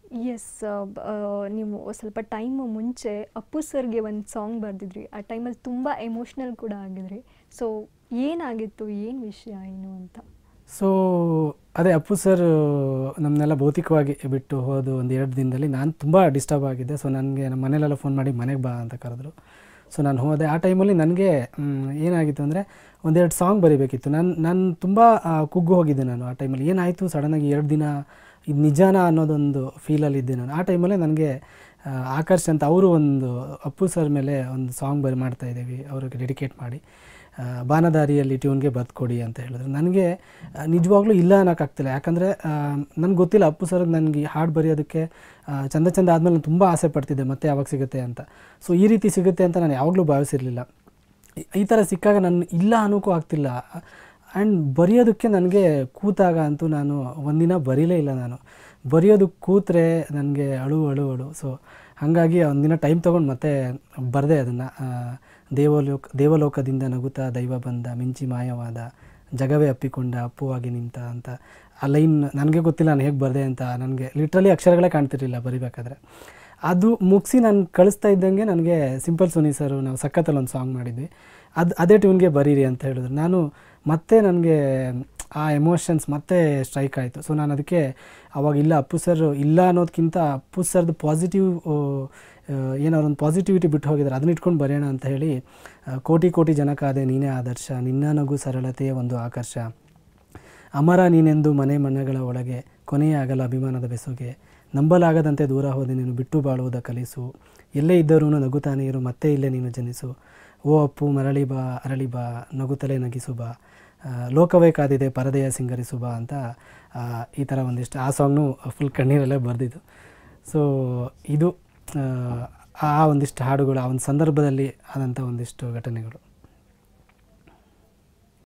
S ನೀವು ಸ್ವಲ್ಪ time ಮುಂಚೆ ಅಪ್ಪು ಸರ್ಗೆ ಒಂದು ಸಾಂಗ್ ಬರೆದಿದ್ರಿ ಆ ಟೈಮಲ್ಲಿ ತುಂಬ ಎಮೋಷ್ನಲ್ ಕೂಡ ಆಗಿದ್ರಿ ಸೊ ಏನಾಗಿತ್ತು ಏನು ವಿಷಯ ಏನು ಅಂತ ಸೊ ಅದೇ ಅಪ್ಪು ಸರ್ ನಮ್ಮನ್ನೆಲ್ಲ ಭೌತಿಕವಾಗಿ ಬಿಟ್ಟು ಹೋದ ಒಂದು ಎರಡು ದಿನದಲ್ಲಿ ನಾನು ತುಂಬ ಡಿಸ್ಟರ್ಬ್ ಆಗಿದ್ದೆ ಸೊ ನನಗೆ ನಮ್ಮ ಮನೇಲೆಲ್ಲ ಫೋನ್ ಮಾಡಿ ಮನೆಗೆ ಬಾ ಅಂತ ಕರೆದ್ರು ಸೊ ನಾನು ಹೋದೆ ಆ ಟೈಮಲ್ಲಿ ನನಗೆ ಏನಾಗಿತ್ತು ಅಂದರೆ ಒಂದೆರಡು ಸಾಂಗ್ ಬರಿಬೇಕಿತ್ತು ನಾನು ನಾನು ತುಂಬ ಕುಗ್ಗು ಹೋಗಿದ್ದೆ ನಾನು ಆ ಟೈಮಲ್ಲಿ ಏನಾಯಿತು ಸಡನ್ನಾಗಿ ಎರಡು ದಿನ ಇದು ನಿಜಾನ ಅನ್ನೋದೊಂದು ಫೀಲಲ್ಲಿದ್ದೆ ನಾನು ಆ ಟೈಮಲ್ಲೇ ನನಗೆ ಆ, ಆಕರ್ಷ್ ಅಂತ ಅವರು ಒಂದು ಅಪ್ಪು ಸರ್ ಮೇಲೆ ಒಂದು ಸಾಂಗ್ ಬರಿ ಮಾಡ್ತಾ ಇದ್ದೀವಿ ಅವ್ರಿಗೆ ಡೆಡಿಕೇಟ್ ಮಾಡಿ ಆ, ಬಾನದಾರಿಯಲ್ಲಿ ಟ್ಯೂನ್ಗೆ ಕೊಡಿ ಅಂತ ಹೇಳಿದ್ರು ನನಗೆ ಆ, ನಿಜವಾಗ್ಲೂ ಇಲ್ಲ ಅನ್ನೋಕ್ಕಾಗ್ತಿಲ್ಲ ಯಾಕಂದರೆ ನನಗೆ ಗೊತ್ತಿಲ್ಲ ಅಪ್ಪು ಸರ್ ನನಗೆ ಹಾಡು ಬರೆಯೋದಕ್ಕೆ ಆ, ಚಂದ ಚಂದ ಆದಮೇಲೆ ನಾನು ತುಂಬ ಆಸೆ ಪಡ್ತಿದ್ದೆ ಮತ್ತೆ ಯಾವಾಗ ಸಿಗುತ್ತೆ ಅಂತ ಸೊ ಈ ರೀತಿ ಸಿಗುತ್ತೆ ಅಂತ ನಾನು ಯಾವಾಗಲೂ ಭಾವಿಸಿರಲಿಲ್ಲ ಈ- ಈ ಥರ ಸಿಕ್ಕಾಗ ನಾನು ಇಲ್ಲ ಅನ್ನೋಕ್ಕೂ ಆಗ್ತಿಲ್ಲ ಆ್ಯಂಡ್ ಬರೆಯೋದಕ್ಕೆ ನನಗೆ ಕೂತಾಗ ಅಂತೂ ನಾನು ಒಂದಿನ ಬರೀಲೇ ಇಲ್ಲ ನಾನು ಬರೆಯೋದಕ್ಕೆ ಕೂತ್ರೆ ನನಗೆ ಅಳು ಅಳು ಅಳು ಸೊ ಹಾಗಾಗಿ ಒಂದಿನ ಟೈಮ್ ತೊಗೊಂಡು ಮತ್ತೆ ಬರೆದೆ ಅದನ್ನು ದೇವಲೋಕ ದೇವಲೋಕದಿಂದ ನಗುತ್ತಾ ದೈವ ಬಂದ ಮಿಂಚಿ ಮಾಯವಾದ ಜಗವೇ ಅಪ್ಪಿಕೊಂಡ ಅಪ್ಪುವಾಗಿ ನಿಂತ ಅಂತ ಆ ಲೈನ್ ನನಗೆ ಗೊತ್ತಿಲ್ಲ ನಾನು ಹೇಗೆ ಬರೆದೆ ಅಂತ ನನಗೆ ಲಿಟ್ರಲಿ ಅಕ್ಷರಗಳೇ ಕಾಣ್ತಿರ್ಲಿಲ್ಲ ಬರಿಬೇಕಾದ್ರೆ ಅದು ಮುಗಿಸಿ ನಾನು ಕಳಿಸ್ತಾ ಇದ್ದಂಗೆ ನನಗೆ ಸಿಂಪಲ್ ಸುನಿ ಸರು ನಾವು ಸಖತ್ತಲ್ಲಿ ಒಂದು ಸಾಂಗ್ ಮಾಡಿದ್ವಿ ಅದು ಅದೇ ಟ್ಯೂನ್ಗೆ ಬರೀರಿ ಅಂತ ಹೇಳಿದ್ರು ನಾನು ಮತ್ತೆ ನನಗೆ ಆ ಎಮೋಷನ್ಸ್ ಮತ್ತೆ ಸ್ಟ್ರೈಕ್ ಆಯಿತು ಸೊ ನಾನು ಅದಕ್ಕೆ ಅವಾಗ ಇಲ್ಲ ಅಪ್ಪು ಸರ್ ಇಲ್ಲ ಅನ್ನೋದಕ್ಕಿಂತ ಅಪ್ಪು ಸರ್ದು ಪಾಸಿಟಿವ್ ಏನಾದ್ರು ಒಂದು ಪಾಸಿಟಿವಿಟಿ ಬಿಟ್ಟು ಹೋಗಿದ್ದಾರೆ ಅದನ್ನ ಇಟ್ಕೊಂಡು ಬರೆಯೋಣ ಅಂತ ಹೇಳಿ ಆ, ಕೋಟಿ ಕೋಟಿ ಜನಕಾದೆ ನೀನೇ ಆದರ್ಶ ನಿನ್ನ ನಗು ಸರಳತೆಯ ಒಂದು ಆಕರ್ಷ ಅಮರ ನೀನೆಂದು ಮನೆ ಮನೆಗಳ ಒಳಗೆ ಕೊನೆಯೇ ಆಗಲ್ಲ ಅಭಿಮಾನದ ಬೆಸುಗೆ ನಂಬಲಾಗದಂತೆ ದೂರ ಹೋದೆ ನೀನು ಬಿಟ್ಟು ಬಾಳುವುದ ಕಲಿಸು ಎಲ್ಲೇ ಇದ್ದರೂ ನಗುತ್ತಾನೆ ಇರು ಮತ್ತೆ ಇಲ್ಲೇ ನೀನು ಜನಿಸು ಓ ಅಪ್ಪು ಮರಳಿ ಬಾ ಅರಳಿ ಬಾ ನಗುತ್ತಲೇ ನಗಿಸು ಬಾ ಆ, ಲೋಕವೇ ಕಾದಿದೆ ಪರದೆಯ ಸಿಂಗರಿಸು ಬಾ ಅಂತ ಆ, ಈ ಥರ ಒಂದಿಷ್ಟು ಆ ಸಾಂಗ್ನು ಫುಲ್ ಕಣ್ಣೀರಲ್ಲೇ ಬರೆದಿದ್ದು ಸೊ ಇದು ಆ, ಆ ಒಂದಿಷ್ಟು ಹಾಡುಗಳು ಆ ಒಂದು ಸಂದರ್ಭದಲ್ಲಿ ಆದಂಥ ಒಂದಿಷ್ಟು ಘಟನೆಗಳು